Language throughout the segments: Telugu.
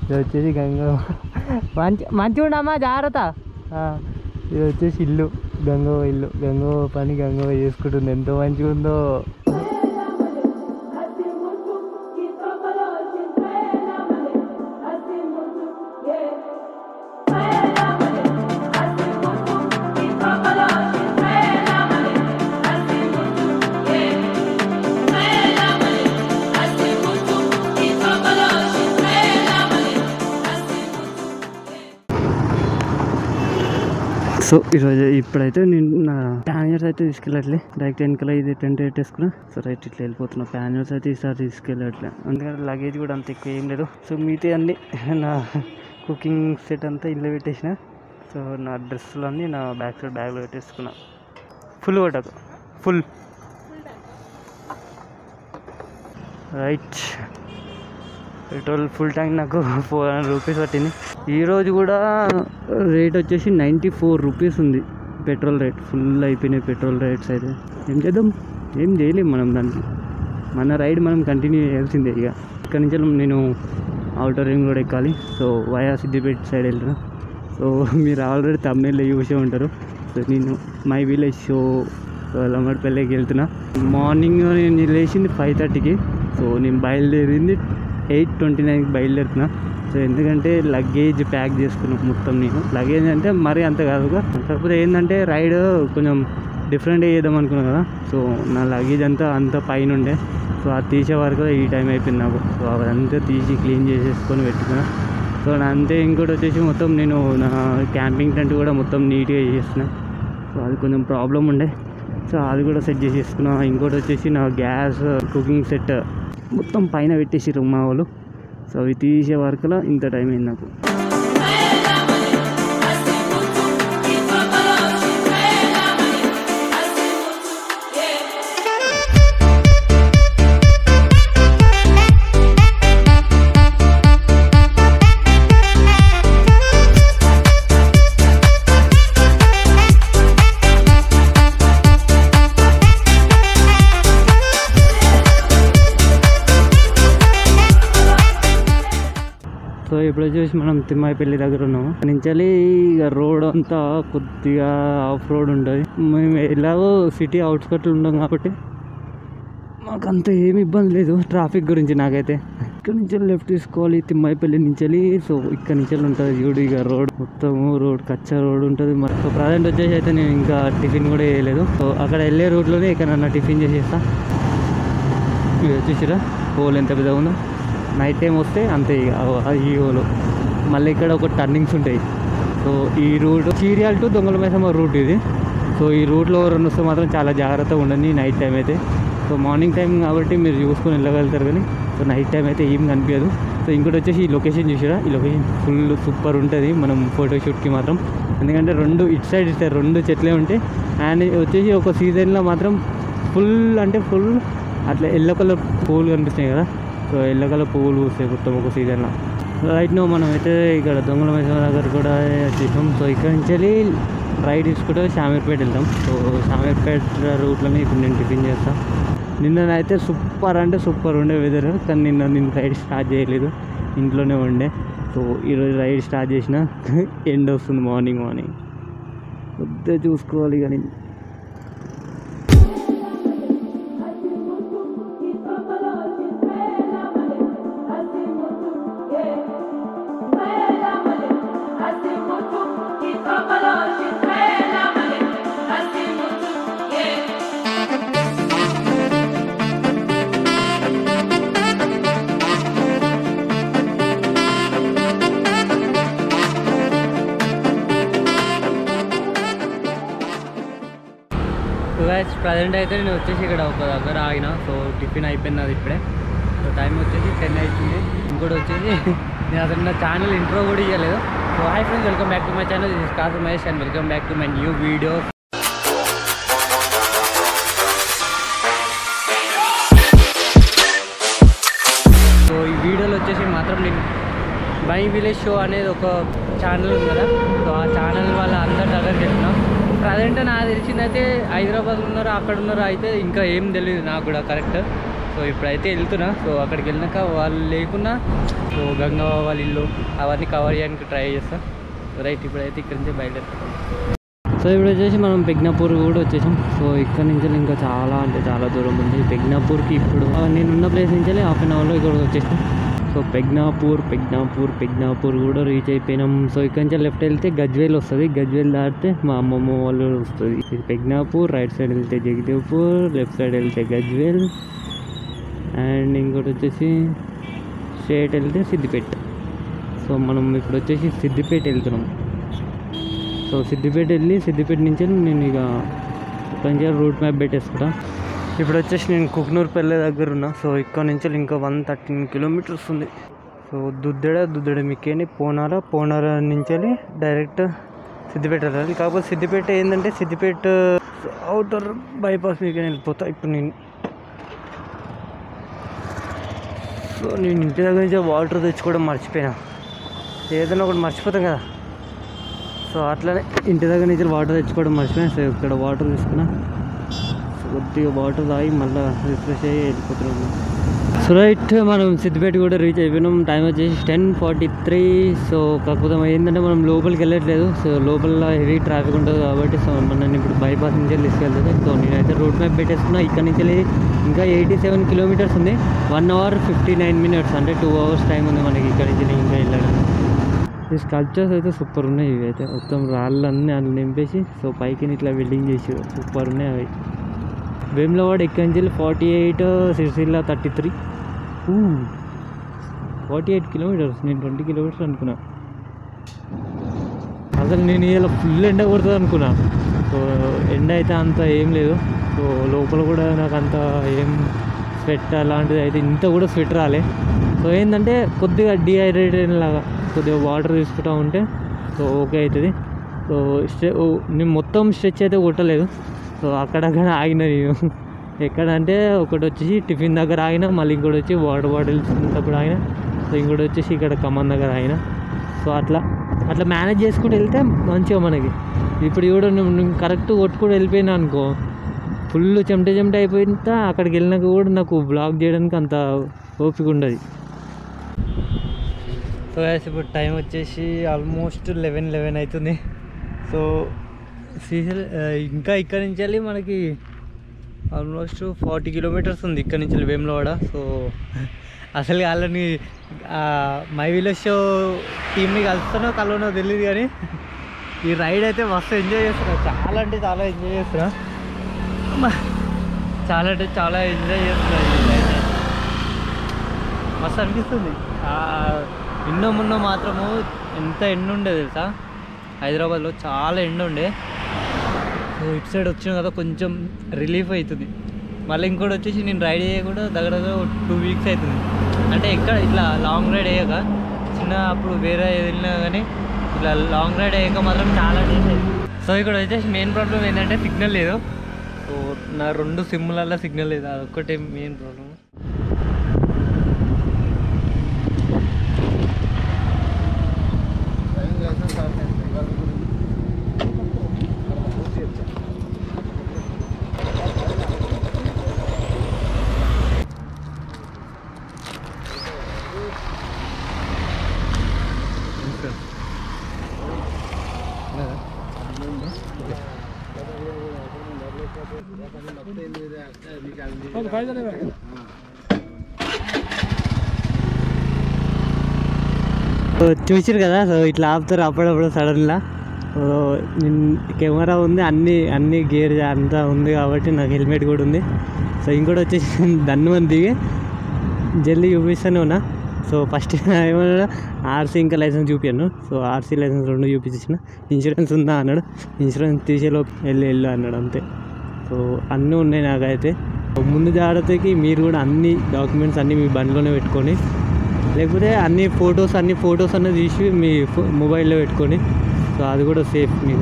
ఇది వచ్చేసి గంగ మంచి మంచిగా ఉండమ్మా జాగ్రత్త ఆ, ఇది వచ్చేసి ఇల్లు గంగవ్వ ఇల్లు గంగవ్వ పని గంగవ్వ చేసుకుంటుంది ఎంతో మంచిగా ఉందో సో ఈరోజు ఇప్పుడైతే నేను నా ప్యానర్స్ అయితే తీసుకెళ్ళట్లే డైరెక్ట్ వెనకాల ఇది టెంట్ పెట్టేసుకున్నా సో రైట్ ఇట్లా వెళ్ళిపోతున్నా ప్యానర్స్ అయితే ఈసారి తీసుకెళ్ళట్లే అందుకని లగేజ్ కూడా అంత ఎక్కువ ఏం లేదు సో మిగతా అన్ని నా కుకింగ్ సెట్ అంతా ఇల్లు పెట్టేసిన సో నా డ్రెస్సులు అన్నీ నా బ్యాక్ సైడ్ బ్యాగ్లో పెట్టేసుకున్నా ఫుల్ కొట్టకు full right petrol full tank నాకు ఫోర్ హండ్రెడ్ రూపీస్ పట్టింది ఈరోజు కూడా రేట్ వచ్చేసి నైంటీ ఫోర్ రూపీస్ ఉంది పెట్రోల్ రేట్ ఫుల్ అయిపోయినాయి పెట్రోల్ రేట్స్ అయితే ఏం చేద్దాం ఏం చేయలేం మనం దానికి మన రైడ్ మనం కంటిన్యూ చేయాల్సిందే ఇక ఇక్కడ నుంచి నేను అవుటర్ రింగ్ రోడ్ ఎక్కాలి సో వయా సిద్దిపేట సైడ్ వెళ్తున్నా సో మీరు ఆల్రెడీ తమిళలో చూసే ఉంటారు సో నేను మై విలేజ్ షో లమ్మడిపల్లికి వెళ్తున్నా మార్నింగ్ నేను లేచింది ఫైవ్ థర్టీకి సో నేను బయలుదేరింది ఎయిట్ ట్వంటీ నైన్కి బయలుదేరుతున్నా సో ఎందుకంటే లగేజ్ ప్యాక్ చేసుకున్నాం మొత్తం నేను లగేజ్ అంటే మరీ అంత కాదుగా కాకపోతే ఏంటంటే రైడ్ కొంచెం డిఫరెంట్ చేద్దాం అనుకున్నాను కదా సో నా లగేజ్ అంతా అంత పైన ఉండే సో అది తీసే వరకు ఈ టైం అయిపోయింది నాకు సో అదంతా తీసి క్లీన్ చేసేసుకొని పెట్టుకున్నా సో నా అంతే ఇంకోటి వచ్చేసి మొత్తం నేను నా క్యాంపింగ్ టెంట్ కూడా మొత్తం నీట్గా చేసేసిన సో అది కొంచెం ప్రాబ్లం ఉండే సో అది కూడా సెట్ చేసేసుకున్నా ఇంకోటి వచ్చేసి నా గ్యాస్ కుకింగ్ సెట్ మొత్తం పైన పెట్టేసిర్రు మా వాళ్ళు సో అవి తీసే వరకులా ఇంత టైం అయింది నాకు సో ఇప్పుడు వచ్చేసి మనం తిమ్మాయిపల్లి దగ్గర ఉన్నాము నుంచి ఇక రోడ్ అంతా కొద్దిగా ఆఫ్ రోడ్ ఉంటుంది మేము ఎలాగో సిటీ అవుట్స్కట్లో ఉంటాం కాబట్టి మాకు అంత ఏమి ఇబ్బంది లేదు ట్రాఫిక్ గురించి నాకైతే ఇక్కడ నుంచి లెఫ్ట్ తీసుకోవాలి తిమ్మాయిపల్లి నుంచి వెళ్ళి సో ఇక్కడ నుంచి ఉంటుంది చూడు ఇక రోడ్ మొత్తం రోడ్ కచ్చా రోడ్ ఉంటుంది మరి సో ప్రజెంట్ వచ్చేసి అయితే నేను ఇంకా టిఫిన్ కూడా చేయలేదు సో అక్కడ వెళ్ళే రూట్లోనే ఇక్కడ టిఫిన్ చేసేస్తా ఇది వచ్చేసిరా హోల్ ఎంత పెద్దగా ఉందో నైట్ టైం వస్తే అంతే ఇక ఆ- ఆ ఈ హోల్ మళ్ళీ ఇక్కడ ఒక టర్నింగ్స్ ఉంటాయి సో ఈ రూట్ చీరియాల్ టు దొంగల మైసమ్మ రూట్ ఇది సో ఈ రూట్లో ఎవరైనా వస్తే మాత్రం చాలా జాగ్రత్తగా ఉండండి నైట్ టైం అయితే సో మార్నింగ్ టైం కాబట్టి మీరు చూసుకొని వెళ్ళగలుగుతారు కానీ సో నైట్ టైం అయితే ఏం కనిపించదు సో ఇంకోటి వచ్చేసి ఈ లొకేషన్ చూసారా ఈ లొకేషన్ ఫుల్ సూపర్ ఉంటుంది మనం ఫోటోషూట్కి మాత్రం ఎందుకంటే రెండు ఇటు సైడ్ ఇటు సైడ్ రెండు చెట్లే ఉంటాయి అండ్ వచ్చేసి ఒక సీజన్లో మాత్రం ఫుల్ అంటే ఫుల్ అట్లా ఎల్లో కలర్ పువ్వులు కనిపిస్తాయి కదా సో ఎల్లో కలర్ పువ్వులు పూస్తాయి మొత్తం ఒక సీజన్లో రైట్ నో మనం అయితే ఇక్కడ దొంగల మైసమ్మ దగ్గర కూడా వచ్చేసాం సో ఇక్కడ నుంచి వెళ్ళి రైడ్ తీసుకుంటే షామీర్పేట వెళ్తాం సో షామీర్పేట రూట్లోనే ఇప్పుడు నేను టిఫిన్ చేస్తాను నిన్ననైతే సూపర్ అంటే సూపర్ ఉండే వెదర్ కానీ నిన్న నేను రైడ్ స్టార్ట్ చేయలేదు ఇంట్లోనే ఉండే సో ఈరోజు రైడ్ స్టార్ట్ చేసిన ఎండ్ వస్తుంది మార్నింగ్ మార్నింగ్ కొద్దిగా చూసుకోవాలి కానీ గైస్ ప్రజెంట్ అయితే నేను వచ్చేసి ఇక్కడ ఒక దగ్గర ఆగిన సో టిఫిన్ అయిపోయింది అది ఇప్పుడే సో టైం వచ్చేసి టెన్ అవుతుంది ఇంకోటి వచ్చేసి నేను అసలు నా ఛానల్ ఇంట్రో కూడా ఇవ్వలేదు so hi friends welcome back to my channel this Kasu Mahesh and welcome back to my new video so ఈ వీడియోలో వచ్చేసి మాత్రం నేను మై విలేజ్ షో అనేది ఒక ఛానల్ ఉంది కదా సో ఆ ఛానల్ వాళ్ళ అందరి దగ్గర చెప్పినాం ప్రజెంట్ నాకు తెలిసిందైతే హైదరాబాద్ ఉన్నారు అక్కడ ఉన్నారు అయితే ఇంకా ఏం తెలియదు నాకు కూడా కరెక్ట్ సో ఇప్పుడైతే వెళ్తున్నా సో అక్కడికి వెళ్ళినాక వాళ్ళు లేకున్నా సో గంగా వాళ్ళ ఇల్లు అవన్నీ కవర్ చేయడానికి ట్రై చేస్తా రైట్ ఇప్పుడైతే ఇక్కడి నుంచి బయలుదేరుతాం సో ఇప్పుడు వచ్చేసి మనం పెగ్నాపూర్ కూడా వచ్చేసాం సో ఇక్కడ నుంచి ఇంకా చాలా అంటే చాలా దూరం ఉంది పెగ్నాపూర్కి ఇప్పుడు ఆ, నేనున్న ప్లేస్ నుంచి హాఫ్ అన్ అవర్లో ఇక్కడ వచ్చేసాం సో పెగ్నాపూర్ పెగ్నాపూర్ పెగ్నాపూర్ కూడా రీచ్ అయిపోయినాం సో ఇక్కడ నుంచి లెఫ్ట్ వెళ్తే గజ్వేల్ వస్తుంది గజ్వేల్ దాటితే మా అమ్మమ్మ వాళ్ళు వస్తుంది ఇది పెగ్నాపూర్ రైట్ సైడ్ వెళ్తే జగదేవ్పూర్ లెఫ్ట్ సైడ్ వెళ్తే గజ్వేల్ అండ్ ఇంకోటి వచ్చేసి స్ట్రేట్ వెళ్తే సిద్దిపేట సో మనం ఇప్పుడు వచ్చేసి సిద్దిపేట వెళ్తున్నాం సో సిద్దిపేట వెళ్ళి సిద్దిపేట నుంచి నేను ఇక కొంచెం రూట్ మ్యాప్ పెట్టేసుకుంటా ఇప్పుడు వచ్చేసి నేను కుక్నూరు పెళ్ళే దగ్గర ఉన్నా సో ఇక్కడ నుంచి ఇంకా వన్ థర్టీన్ కిలోమీటర్స్ ఉంది సో దుద్దెడ దుద్దెడ మిక్కేని పోనార పోనార నుంచి వెళ్ళి డైరెక్ట్ సిద్దిపేట వెళ్ళాలి కాకపోతే సిద్దిపేట ఏంటంటే సిద్దిపేట అవుటర్ బైపాస్ మీకు వెళ్ళిపోతా ఇప్పుడు నేను సో నేను ఇంటి దగ్గర నుంచి వాటర్ తెచ్చుకోవడం మర్చిపోయినా ఏదైనా ఒకటి మర్చిపోతాం కదా సో అట్లనే ఇంటి దగ్గర నుంచి వాటర్ తెచ్చుకోవడం మర్చిపోయాను సో ఇక్కడ వాటర్ తీసుకున్నా సో కొద్దిగా వాటర్ తాగి మళ్ళీ రిఫ్రెష్ అయ్యి వెళ్ళిపోతున్నాం సో రైట్ మనం సిద్దిపేట కూడా రీచ్ అయిపోయినాం టైం వచ్చేసి టెన్ ఫార్టీ త్రీ సో కాకపోతే ఏంటంటే మనం లోపలికి వెళ్ళట్లేదు సో లోపల హెవీ ట్రాఫిక్ ఉంటుంది కాబట్టి సో మనం ఇప్పుడు బైపాస్ నుంచి వెళ్ళి తీసుకెళ్తుంది సో నేనైతే రోడ్ మ్యాప్ పెట్టేసుకున్నా ఇక్కడ నుంచి వెళ్ళి ఇంకా ఎయిటీ సెవెన్ కిలోమీటర్స్ ఉంది one hour fifty nine minutes అంటే టూ అవర్స్ టైం ఉంది మనకి ఇక్కడ నుంచి ఇంకా వెళ్ళడం ఈ స్కల్ప్చర్స్ అయితే సూపర్ ఉన్నాయి ఇవి అయితే మొత్తం రాళ్ళన్నీ అన్ని నింపేసి సో పైకి ఇట్లా వెల్డింగ్ చేసి సూపర్ ఉన్నాయి అవి వేములవాడ ఎక్కడి నుంచి forty eight Sircilla thirty three forty eight kilometres నేను ట్వంటీ కిలోమీటర్స్ అనుకున్నా అసలు నేను ఇలా ఫుల్ ఎండ కొడుతుంది అనుకున్నా సో ఎండ అయితే అంత ఏం లేదు సో లోపల కూడా నాకు అంత ఏం స్వెట్ అలాంటిది అయితే ఇంత కూడా స్వెట్ రాలే సో ఏంటంటే కొద్దిగా డిహైడ్రేటెడ్ లాగా కొద్దిగా వాటర్ తీసుకుంటా ఉంటే సో ఓకే అవుతుంది సో స్ట్రె ఓ, నేను మొత్తం స్ట్రెచ్ అయితే కొట్టలేదు సో అక్కడక్కడ ఆగిన నేను ఎక్కడ అంటే ఒకటి వచ్చేసి టిఫిన్ దగ్గర ఆగిన మళ్ళీ ఇంకోటి వచ్చి వాటర్ బాటిల్స్ ఉన్నప్పుడు ఆగిన సో ఇంకోటి వచ్చేసి ఇక్కడ ఖమ్మం దగ్గర ఆగిన సో అట్లా అట్లా మేనేజ్ చేసుకుంటూ వెళ్తే మంచిగా మనకి ఇప్పుడు కూడా నువ్వు కరెక్ట్ కొట్టుకుంటూ వెళ్ళిపోయినా అనుకో ఫుల్ చెమట చెమట అయిపోయిన అక్కడికి వెళ్ళినాక కూడా నాకు బ్లాగ్ చేయడానికి అంత ఓపిక ఉండదు సో యాస్ ఇప్పుడు టైం వచ్చేసి ఆల్మోస్ట్ లెవెన్ లెవెన్ అవుతుంది సో శ్రీశైలం ఆ, ఇంకా ఇక్కడ నుంచి వెళ్ళి మనకి ఆల్మోస్ట్ ఫార్టీ కిలోమీటర్స్ ఉంది ఇక్కడ నుంచి వేములవాడ సో అసలు వాళ్ళని మై విలేజ్ షో టీమ్ని కలుస్తానో కలవనో తెలియదు కానీ ఈ రైడ్ అయితే మస్తు ఎంజాయ్ చేస్తున్నా చాలా అంటే చాలా ఎంజాయ్ చేస్తున్నా అమ్మా. చాలా అంటే చాలా ఎంజాయ్ చేస్తున్నా ఈ రైడ్ మస్తు అనిపిస్తుంది ఆ, నిన్న మొన్న మాత్రము ఎంత ఎండ ఉండే తెలుసా హైదరాబాద్లో చాలా ఎండ ఉండే సో ఇటు సైడ్ వచ్చిన కదా కొంచెం రిలీఫ్ అవుతుంది మళ్ళీ ఇంకోటి వచ్చేసి నేను రైడ్ అయ్యా కూడా దగ్గర దగ్గర టూ వీక్స్ అవుతుంది అంటే ఎక్కడ ఇట్లా లాంగ్ రైడ్ అయ్యాక చిన్న అప్పుడు వేరే వెళ్ళినా కానీ ఇట్లా లాంగ్ రైడ్ అయ్యాక మాత్రం చాలా డేస్ అయింది సో ఇక్కడ వచ్చేసి మెయిన్ ప్రాబ్లం ఏంటంటే సిగ్నల్ లేదు సో నా రెండు సిమ్లలో సిగ్నల్ లేదు అదొక్కటే మెయిన్ ప్రాబ్లం చూసారు కదా సో ఇట్లా ఆపుతారు అప్పుడప్పుడు సడన్గా సో నేను కెమెరా ఉంది అన్ని అన్ని గేర్ అంతా ఉంది కాబట్టి నాకు హెల్మెట్ కూడా ఉంది సో ఇంకోటి వచ్చేసి దన్ను మంది దిగి జల్దీ చూపిస్తూనే ఉన్నా సో ఫస్ట్ ఏమన్నా ఆర్సీ ఇంకా లైసెన్స్ చూపించాను సో ఆర్సీ లైసెన్స్ రెండు చూపించిన ఇన్సూరెన్స్ ఉందా అన్నాడు ఇన్సూరెన్స్ తీసేలోపు వెళ్ళి వెళ్ళు అన్నాడు అంతే సో అన్నీ ఉన్నాయి నాకైతే ముందు జాగ్రత్తకి మీరు కూడా అన్ని డాక్యుమెంట్స్ అన్నీ మీ బండిలోనే పెట్టుకొని లేకపోతే అన్ని ఫొటోస్ అన్ని ఫొటోస్ అన్నీ తీసి మీ ఫో- మొబైల్లో పెట్టుకొని సో అది కూడా సేఫ్ మీకు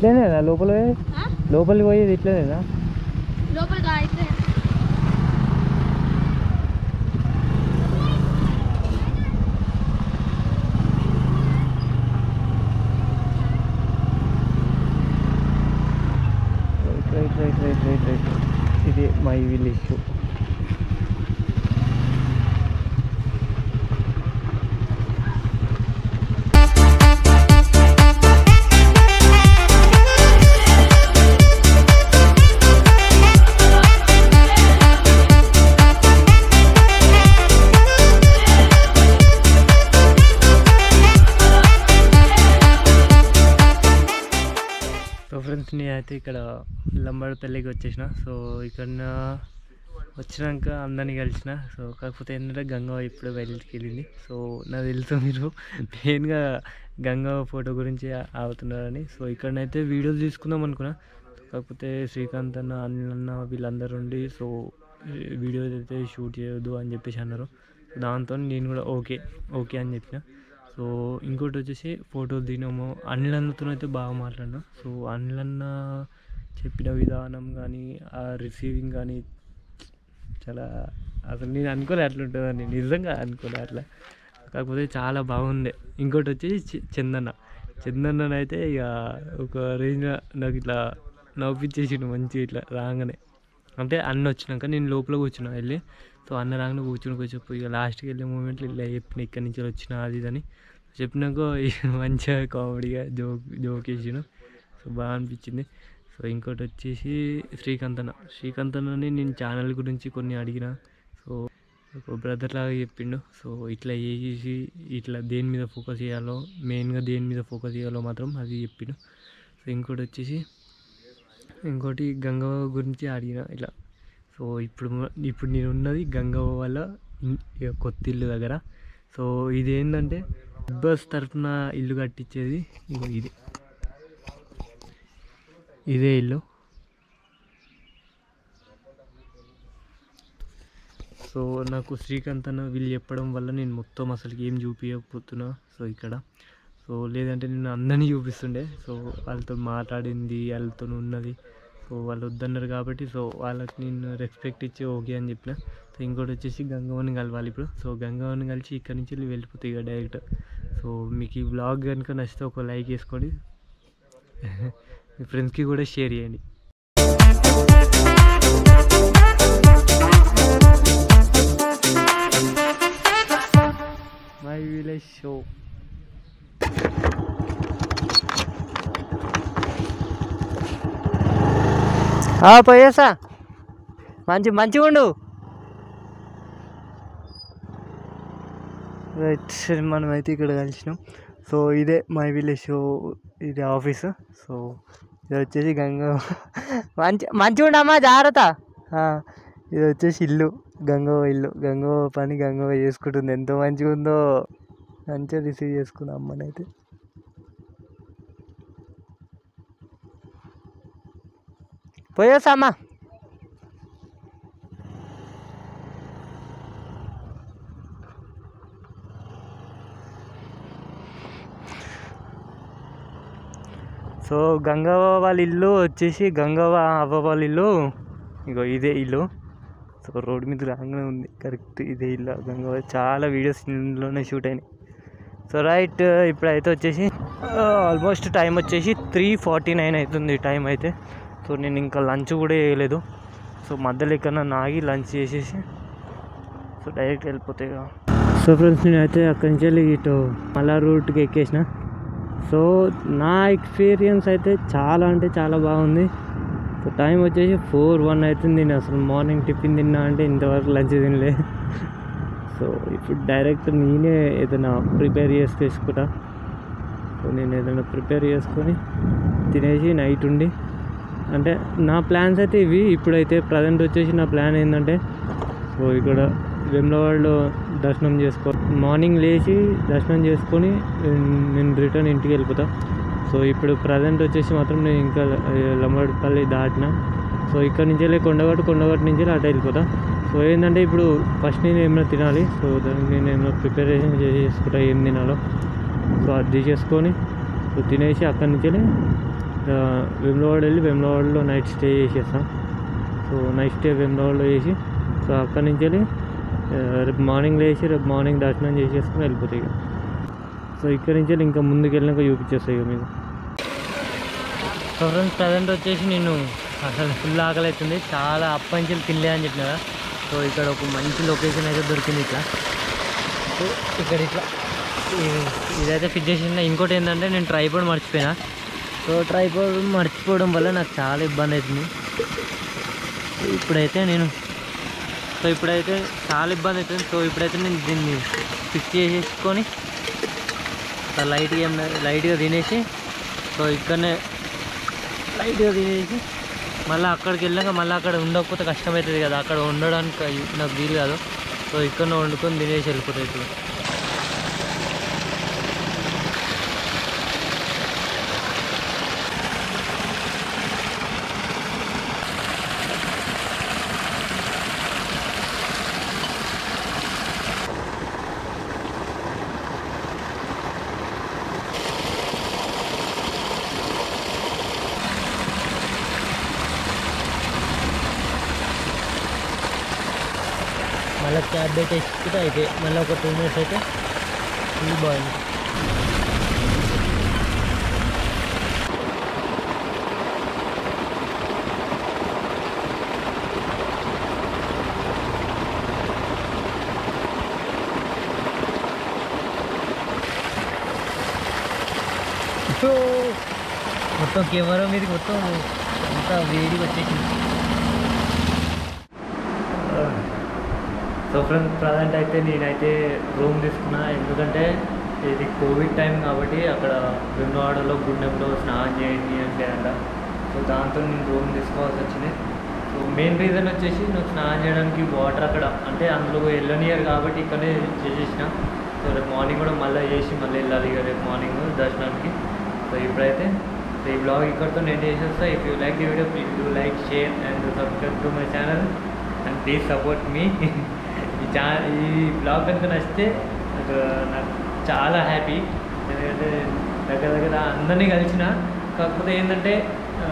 ఇట్లనేనా లోపల పోయేది ఆ? లోపలికి పోయేది ఇట్లనేనా లోపలికి అయితే right right right right right right ఇది మై విలేజ్ సో ఫ్రెండ్స్ నేనైతే ఇక్కడ లంబడపల్లికి వచ్చేసిన సో ఇక్కడ వచ్చినాక అందరినీ కలిసిన సో కాకపోతే ఏంటంటే గంగవ్వ ఇప్పుడు బయటికి వెళ్ళింది సో నాకు తెలుసు మీరు మెయిన్గా గంగవ్వ ఫోటో గురించి ఆగుతున్నారని సో ఇక్కడనైతే వీడియోలు తీసుకుందాం అనుకున్నా కాకపోతే శ్రీకాంత్ అన్న అనిల్ అన్న వీళ్ళందరూ ఉండి సో వీడియో అయితే షూట్ చేయొద్దు అని చెప్పేసి అన్నారు దాంతో నేను కూడా ఓకే ఓకే అని చెప్పిన సో ఇంకోటి వచ్చేసి ఫోటో దిగినాము అనిల్ అన్నతో అయితే బాగా మాట్లాడినా సో అనిల్ అన్న చెప్పిన విధానం కానీ ఆ రిసీవింగ్ కానీ చాలా అసలు నేను అనుకోలే అట్లా ఉంటుందని నిజంగా అనుకోలే అట్లా కాకపోతే చాలా బాగుంది ఇంకోటి వచ్చేసి చి- చందన్న చందన్న అయితే ఇక ఒక రేంజ్ నాకు ఇట్లా నవ్విచ్చేసిండు మంచిగా ఇట్లా రాగానే అంటే అన్న వచ్చినాక నేను లోపల కూర్చున్నా వెళ్ళి సో అన్న రాగానే కూర్చుని కూర్చోపోయి ఇక లాస్ట్కి వెళ్ళే మూమెంట్లో ఇలా చెప్పిన ఇక్కడి నుంచి వచ్చిన అది ఇది అని చెప్పినాక ఇక మంచిగా కామెడీగా జోక్ జోక్ వేసిన సో బాగా అనిపించింది సో ఇంకోటి వచ్చేసి శ్రీకాంత్ అన్న శ్రీకాంత్ అన్నని నేను ఛానల్ గురించి కొన్ని అడిగిన సో ఒక బ్రదర్ లాగా చెప్పిండు సో ఇట్లా చేసి ఇట్లా దేని మీద ఫోకస్ చేయాలో మెయిన్గా దేని మీద ఫోకస్ చేయాలో మాత్రం అది చెప్పిండు సో ఇంకోటి వచ్చేసి ఇంకోటి గంగవ్వ గురించి అడిగిన ఇట్లా సో ఇప్పుడు మ- ఇప్పుడు నేను ఉన్నది గంగవ్వ వల్ల ఇన్- ఇక కొత్త ఇల్లు దగ్గర సో ఇది ఏంటంటే బస్ తరఫున ఇల్లు కట్టించేది ఇగో ఇది ఇదే ఇల్లు సో నాకు శ్రీకాంత్ అన్న వీళ్ళు చెప్పడం వల్ల నేను మొత్తం అసలు ఏం చూపించకపోతున్నా సో ఇక్కడ సో లేదంటే నేను అందరినీ చూపిస్తుండే సో వాళ్ళతో మాట్లాడింది వాళ్ళతో ఉన్నది సో వాళ్ళు వద్దన్నారు కాబట్టి సో వాళ్ళకి నేను రెస్పెక్ట్ ఇచ్చి ఓకే అని చెప్పిన సో ఇంకోటి వచ్చేసి గంగవ్వని కలవాలి ఇప్పుడు సో గంగవ్వని కలిసి ఇక్కడి నుంచి వెళ్ళి వెళ్ళిపోతాయి ఇక డైరెక్ట్ సో మీకు ఈ వ్లాగ్ కనుక నచ్చితే ఒక లైక్ వేసుకోండి మీ ఫ్రెండ్స్కి కూడా షేర్ చేయండి మై విలేజ్ షో పోయేసా మంచి మంచిగా ఉండు రైట్ మనమైతే ఇక్కడ కలిసినాం సో ఇదే మై విలేజ్ షో ఇది ఆఫీస్ సో ఇది వచ్చేసి గంగా మంచి మంచిగా ఉండమ్మా జాగ్రత్త ఆ, ఇది వచ్చేసి ఇల్లు గంగవ్వ ఇల్లు గంగవ్వ పని గంగవ్వ చేసుకుంటుంది ఎంత మంచిగా ఉందో మంచిగా రిసీవ్ చేసుకున్నాం అమ్మనైతే పోయేసమ్మా సో గంగవ్వ వాళ్ళ ఇల్లు వచ్చేసి గంగవ్వ అవ్వ వాళ్ళ ఇల్లు ఇగో ఇదే ఇల్లు సో రోడ్ మీద రాగానే ఉంది కరెక్ట్ ఇదే ఇల్లు గంగవ్వ చాలా వీడియోస్ ఇందులోనే షూట్ అయినాయి సో రైట్ ఇప్పుడైతే వచ్చేసి ఆల్మోస్ట్ టైం వచ్చేసి త్రీ ఫార్టీ నైన్ అవుతుంది టైం అయితే సో నేను ఇంకా లంచ్ కూడా చేయలేదు సో మధ్యలో ఎక్కడన్నా నాగి లంచ్ చేసేసి సో డైరెక్ట్ వెళ్ళిపోతాయి సో ఫ్రెండ్స్ నేనైతే అక్కడి నుంచి వెళ్ళి ఇటు మళ్ళా రూట్కి ఎక్కేసిన సో నా ఎక్స్పీరియన్స్ అయితే చాలా అంటే చాలా బాగుంది సో టైం వచ్చేసి ఫోర్ వన్ అవుతుంది నేను అసలు మార్నింగ్ టిఫిన్ తిన్నా అంటే ఇంతవరకు లంచ్ తినలే సో ఇప్పుడు డైరెక్ట్ నేనే ఏదైనా ప్రిపేర్ చేసి తీసుకుంటా సో నేను ఏదైనా ప్రిపేర్ చేసుకొని తినేసి నైట్ ఉండి అంటే నా ప్లాన్స్ అయితే ఇవి ఇప్పుడైతే ప్రజెంట్ వచ్చేసి నా ప్లాన్ ఏంటంటే సో ఇక్కడ వెమ్లవాడలో దర్శనం చేసుకో మార్నింగ్ లేచి దర్శనం చేసుకొని ఉమ్, నేను రిటర్న్ ఇంటికి వెళ్ళిపోతా సో ఇప్పుడు ప్రజెంట్ వచ్చేసి మాత్రం నేను ఇంకా లంబడిపల్లి దాటిన సో ఇక్కడ నుంచి వెళ్ళి కొండగట్టు కొండగట్టు నుంచి అటు వెళ్ళిపోతా సో ఏంటంటే ఇప్పుడు ఫస్ట్ నేను ఏమైనా తినాలి సో దానికి నేను ఏమైనా ప్రిపరేషన్ చేసుకుంటా ఏం తినాలో సో అది చేసుకొని సో తినేసి అక్కడి నుంచి వెళ్ళి ఆ, వేములవాడ వెళ్ళి వేములవాడలో నైట్ స్టే చేసేస్తాం సో నైట్ స్టే వేములవాడలో చేసి సో అక్కడి నుంచి వెళ్ళి ఆ, రేపు మార్నింగ్ లేచి రేపు మార్నింగ్ దర్శనం చేసేసుకుని వెళ్ళిపోతాయి ఇక సో ఇక్కడి నుంచి వెళ్ళి ఇంకా ముందుకు వెళ్ళినాక చూపించేస్తాయి ఇక మీకు సో ఫ్రెండ్స్ ప్రజెంట్ వచ్చేసి నేను అసలు ఫుల్ ఆకలి అవుతుంది చాలా అప్పంచెలు తినలే అని చెప్పిన కదా సో ఇక్కడ ఒక మంచి లొకేషన్ అయితే దొరికింది ఇట్లా సో ఇక్కడ ఇట్లా ఇది- ఇదైతే ఫిట్ చేసిన ఇంకోటి ఏంటంటే నేను ట్రైపోర్డ్ మర్చిపోయినా సో ట్రైపోర్డ్ మర్చిపోవడం వల్ల నాకు చాలా ఇబ్బంది అవుతుంది సో ఇప్పుడైతే నేను సో ఇప్పుడైతే చాలా ఇబ్బంది అవుతుంది సో ఇప్పుడైతే నేను దీన్ని ఫిక్స్ చేసేసుకొని లైట్గా ఏం లైట్గా తినేసి సో ఇక్కడనే లైట్గా తినేసి మళ్ళీ అక్కడికి వెళ్ళాక మళ్ళీ అక్కడ ఉండకపోతే కష్టమవుతుంది కదా అక్కడ ఉండడానికి నాకు వీలు కాదు సో ఇక్కడ వండుకొని తినేసి వెళ్ళిపోతాయి ఇప్పుడు మళ్ళీ క్యాబ్ అయితే ఎక్కితే అయితే మళ్ళీ ఒక టూ మినిట్స్ అయితే ఫుల్ బాగుంది మొత్తం కెమెరా మీదకి మొత్తం అంతా వేడిగా వచ్చేసింది సో ఫ్రెండ్స్ ప్రజెంట్ అయితే నేనైతే రూమ్ తీసుకున్నా ఎందుకంటే ఇది కోవిడ్ టైం కాబట్టి అక్కడ విన్నవాడలో గుండెంలో స్నానం చేయండి అంటే అంట సో దాంతో నేను రూమ్ తీసుకోవాల్సి వచ్చింది సో మెయిన్ రీజన్ వచ్చేసి నువ్వు స్నానం చేయడానికి వాటర్ అక్కడ అంటే అందులో వెళ్ళనియరు కాబట్టి ఇక్కడే చేసేసిన సో రేపు మార్నింగ్ కూడా మళ్ళీ చేసి మళ్ళీ వెళ్ళాలి ఇక రేపు మార్నింగ్ దర్శనానికి సో ఇప్పుడైతే సో ఈ బ్లాగ్ ఇక్కడితో నేను చేసేస్తా if you like the video please do like share and subscribe to my channel and please support మీ ఈ ఛా ఈ బ్లాగ్ కనుక నచ్చితే నాకు నాకు చాలా హ్యాపీ ఎందుకంటే దగ్గర దగ్గర అందరినీ కలిసిన కాకపోతే ఏంటంటే ఆ,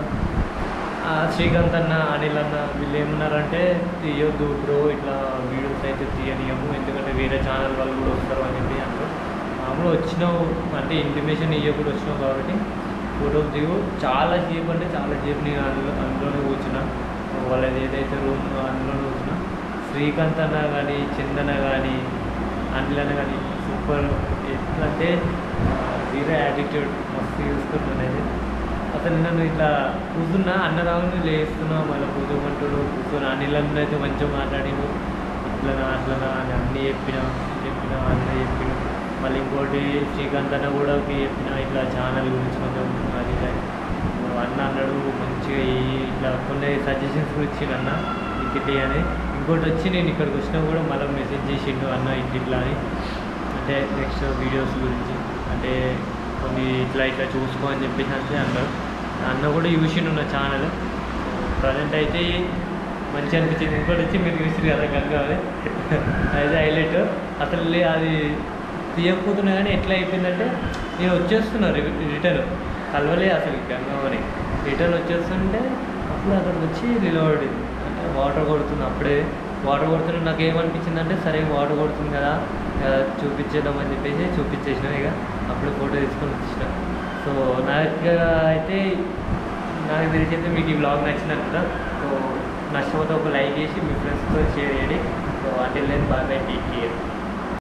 ఆ శ్రీకాంత్ అన్న అనిల్ అన్న వీళ్ళు ఏమన్నారంటే తీయొద్దు బ్రో ఇట్లా వీడియోస్ అయితే తీయనియము ఎందుకంటే వేరే ఛానల్ వాళ్ళు కూడా వస్తారు అని చెప్పి అంటారు మామూలు వచ్చినావు అంటే ఇంటిమేషన్ ఇవ్వకుండా వచ్చినావు కాబట్టి ఫోటోస్ దిగు చాలా సేపు అంటే చాలా సేపు నేను అందులో అందులోనే కూర్చున్నా వాళ్ళది ఏదైతే రూమ్ అందులోనే కూర్చున్నా శ్రీకాంత్ అన్న కానీ చందన కానీ అనిల్ అన్న కానీ సూపర్ ఎట్లా అంటే వేరే యాటిట్యూడ్ మస్తు చూసుకుంటున్నది అతను నన్ను ఇట్లా కూర్చున్నా అన్నదాన్ని లేస్తున్నా మళ్ళీ కూర్చోమంటాడు కూర్చొని అనిల్ అన్న అయితే మంచిగా మాట్లాడిండు ఇట్లనా అట్లనా అని అన్నీ చెప్పిన చెప్పిన అన్నీ చెప్పిన మళ్ళీ ఇంకోటి శ్రీకాంత్ అన్న కూడా ఒకటి చెప్పిన ఇట్లా ఛానల్ గురించి కొంచెం అది ఇది అని. అన్న అన్నాడు మంచిగా ఈ ఇట్లా కొన్ని సజెషన్స్ కూడా ఇచ్చిండు అన్న ఇట్టి అని ఇంకోటి వచ్చి నేను ఇక్కడికి వచ్చినా కూడా మళ్ళీ మెసేజ్ చేసిండు అన్న ఇట్ ఇట్లా అని అంటే నెక్స్ట్ వీడియోస్ గురించి అంటే కొన్ని ఇట్లా ఇట్లా చూసుకో అని చెప్పేసి అంటే అన్నారు అన్న కూడా చూసిండు నా ఛానల్ ప్రజెంట్ అయితే మంచి అనిపించింది ఇంకోటి వచ్చి మీరు చూసారు కదా కనుక అది అయితే హైలైట్ అసలు లే- అది తీయకపోతున్నా కానీ ఎట్లా అయిపోయిందంటే నేను వచ్చేస్తున్నా రిటర్న్ కలవలే అసలు గంగమ్మని రిటర్న్ వచ్చేస్తుంటే అప్పుడు అక్కడికి వచ్చి నిలబడింది అంటే వాటర్ కొడుతుంది అప్పుడే వాటర్ కొడుతుంటే నాకు ఏమనిపించింది అంటే సరే వాటర్ కొడుతుంది కదా ఆ, చూపించేద్దామని చెప్పేసి చూపించేసిన ఇక అప్పుడు ఫోటో తీసుకొని వచ్చేసిన సో నాకు అయితే నాకు తెలిసి అయితే మీకు ఈ బ్లాగ్ నచ్చినట్టు కదా సో నష్టపోతే ఒక లైక్ చేసి మీ ఫ్రెండ్స్తో షేర్ చేయండి సో అంటే లేదు బాగా టేక్ కేర్